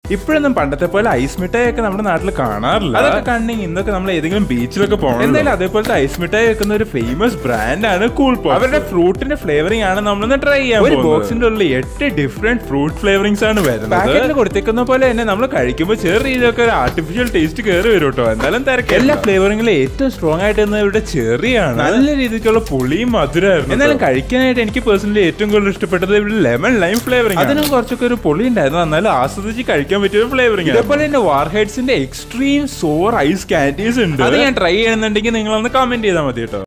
ഇപ്പോഴൊന്നും പണ്ടത്തെ പോലെ ഐസ് മിഠായി ഒക്കെ നമ്മുടെ നാട്ടിൽ കാണാറില്ല അതൊക്കെ കണ്ടെങ്കിൽ ഇന്നൊക്കെ നമ്മൾ ഏതെങ്കിലും ബീച്ചിലൊക്കെ പോകണം എന്തായാലും അതേപോലത്തെ ഐസ് മിഠായി വെക്കുന്ന ഒരു ഫേമസ് ബ്രാൻഡാണ് കൂൾ പോപ്പ് അവരുടെ ഫ്രൂട്ടിന്റെ ഫ്ലേവറിംഗ് ആണ് നമ്മളൊന്ന് ട്രൈ ചെയ്യാൻ ഒരു ബോക്സിന്റെ ഉള്ളിൽ എട്ട് ഡിഫറെന്റ് ഫ്രൂട്ട് ഫ്ലേവറിംഗ്സ് ആണ് വരുന്നത് പാക്കറ്റിൽ കൊടുത്തേക്കുന്ന പോലെ തന്നെ നമ്മൾ കഴിക്കുമ്പോൾ ചെറിയ രീതിയിലൊക്കെ ഒരു ആർട്ടിഫിഷ്യൽ ടേസ്റ്റ് കയറി വരും കേട്ടോ എന്തായാലും തിരക്ക് എല്ലാ ഫ്ലേവറിംഗിലും ഏറ്റവും സ്ട്രോങ് ആയിട്ട് വരുന്നത് ഇവിടെ ചെറിയാണ് നല്ല രീതിക്കുള്ള പുളിയും മധുരമായിരുന്നു എന്നാലും കഴിക്കാനായിട്ട് എനിക്ക് പേഴ്സണലി ഏറ്റവും കൂടുതൽ ഇഷ്ടപ്പെട്ടത് ഇവിടെ ലെമൺ ലൈം ഫ്ലേവറിംഗ് അതിനും കുറച്ചൊക്കെ ഒരു പുളി ഉണ്ടായിരുന്നു എന്നാലും ആസ്വദിച്ച് കഴിക്കാൻ പറ്റിയ ഒരു ഫ്ലേവറിംഗ് ഇതേപോലെ തന്നെ വാർഹെഡ്സിന്റെ എക്സ്ട്രീം സോർ ഐസ് കാൻഡീസ് ഉണ്ട് അത് ഞാൻ ട്രൈ ചെയ്യണമെന്നുണ്ടെങ്കിൽ നിങ്ങളൊന്ന് കമന്റ് ചെയ്താൽ മതി കേട്ടോ